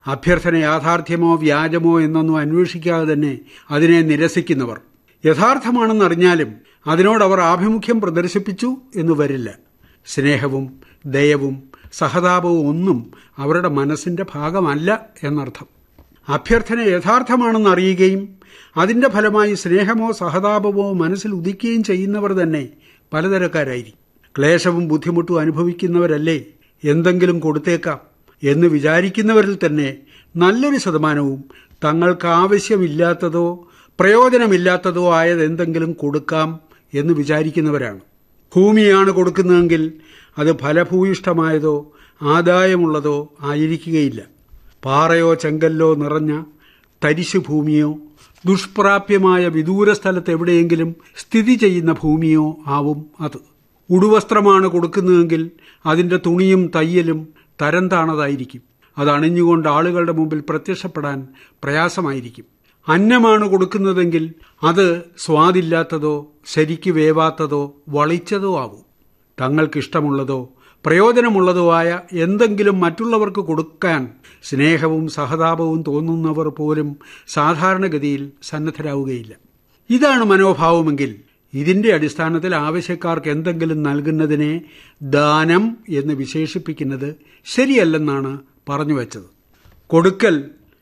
അഭ്യർത്ഥന യാഥാർത്ഥ്യമോ വ്യാജമോ എന്നൊന്നും അന്വേഷിക്കാതെ തന്നെ അതിനെ നിരസിക്കുന്നവർ യഥാർത്ഥമാണെന്നറിഞ്ഞാലും അതിനോടവർ ആഭിമുഖ്യം പ്രദർശിപ്പിച്ചു എന്ന് വരില്ല സ്നേഹവും ദയവും സഹതാപവും ഒന്നും അവരുടെ മനസ്സിന്റെ ഭാഗമല്ല എന്നർത്ഥം അഭ്യർത്ഥന യഥാർത്ഥമാണെന്ന് അറിയുകയും അതിന്റെ ഫലമായി സ്നേഹമോ സഹതാപമോ മനസ്സിൽ ഉദിക്കുകയും ചെയ്യുന്നവർ തന്നെ പലതരക്കാരായിരിക്കും ക്ലേശവും ബുദ്ധിമുട്ടും അനുഭവിക്കുന്നവരല്ലേ എന്തെങ്കിലും കൊടുത്തേക്കാം എന്ന് വിചാരിക്കുന്നവരിൽ തന്നെ നല്ലൊരു ശതമാനവും തങ്ങൾക്ക് ആവശ്യമില്ലാത്തതോ പ്രയോജനമില്ലാത്തതോ ആയത് എന്തെങ്കിലും കൊടുക്കാം എന്ന് വിചാരിക്കുന്നവരാണ് ഭൂമിയാണ് കൊടുക്കുന്നതെങ്കിൽ അത് ഫലഭൂയിഷ്ഠമായതോ ആദായമുള്ളതോ ആയിരിക്കുകയില്ല പാറയോ ചെങ്കല്ലോ നിറഞ്ഞ തരിശു ഭൂമിയോ ദുഷ്പ്രാപ്യമായ വിദൂര സ്ഥലത്ത് എവിടെയെങ്കിലും സ്ഥിതി ചെയ്യുന്ന ഭൂമിയോ ആവും അത് ഉടുവസ്ത്രമാണ് കൊടുക്കുന്നതെങ്കിൽ അതിന്റെ തുണിയും തയ്യലും തരം താണതായിരിക്കും അത് അണിഞ്ഞുകൊണ്ട് ആളുകളുടെ മുമ്പിൽ പ്രത്യക്ഷപ്പെടാൻ പ്രയാസമായിരിക്കും അന്നമാണ് കൊടുക്കുന്നതെങ്കിൽ അത് സ്വാദില്ലാത്തതോ ശരിക്ക് വേവാത്തതോ വളിച്ചതോ ആവും തങ്ങൾക്കിഷ്ടമുള്ളതോ പ്രയോജനമുള്ളതോ ആയ എന്തെങ്കിലും മറ്റുള്ളവർക്ക് കൊടുക്കാൻ സ്നേഹവും സഹതാപവും തോന്നുന്നവർ പോലും സാധാരണഗതിയിൽ സന്നദ്ധരാവുകയില്ല ഇതാണ് മനോഭാവമെങ്കിൽ ഇതിന്റെ അടിസ്ഥാനത്തിൽ ആവശ്യക്കാർക്ക് എന്തെങ്കിലും നൽകുന്നതിനെ ദാനം എന്ന് വിശേഷിപ്പിക്കുന്നത് ശരിയല്ലെന്നാണ് പറഞ്ഞു വച്ചത് കൊടുക്കൽ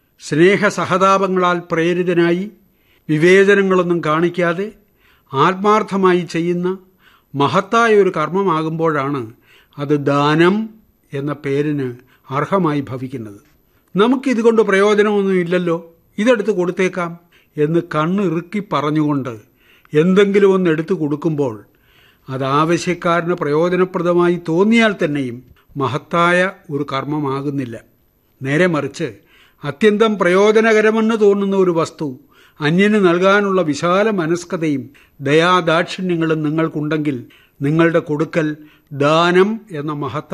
സ്നേഹസഹതാപങ്ങളാൽ പ്രേരിതനായി വിവേചനങ്ങളൊന്നും കാണിക്കാതെ ആത്മാർത്ഥമായി ചെയ്യുന്ന മഹത്തായ ഒരു കർമ്മമാകുമ്പോഴാണ് അത് ദാനം എന്ന പേരിന് അർഹമായി ഭവിക്കുന്നത് നമുക്കിതുകൊണ്ട് പ്രയോജനമൊന്നുമില്ലല്ലോ ഇതെടുത്ത് കൊടുത്തേക്കാം എന്ന് കണ്ണിറുക്കി പറഞ്ഞുകൊണ്ട് എന്തെങ്കിലും ഒന്ന് എടുത്തു കൊടുക്കുമ്പോൾ അത് ആവശ്യക്കാരന് പ്രയോജനപ്രദമായി തോന്നിയാൽ തന്നെയും മഹത്തായ ഒരു കർമ്മമാകുന്നില്ല നേരെ മറിച്ച് അത്യന്തം പ്രയോജനകരമെന്ന് തോന്നുന്ന ഒരു വസ്തു അന്യന് നൽകാനുള്ള വിശാല മനസ്കതയും ദയാദാക്ഷിണ്യങ്ങളും നിങ്ങൾക്കുണ്ടെങ്കിൽ നിങ്ങളുടെ കൊടുക്കൽ ദാനം എന്ന മഹത്തായ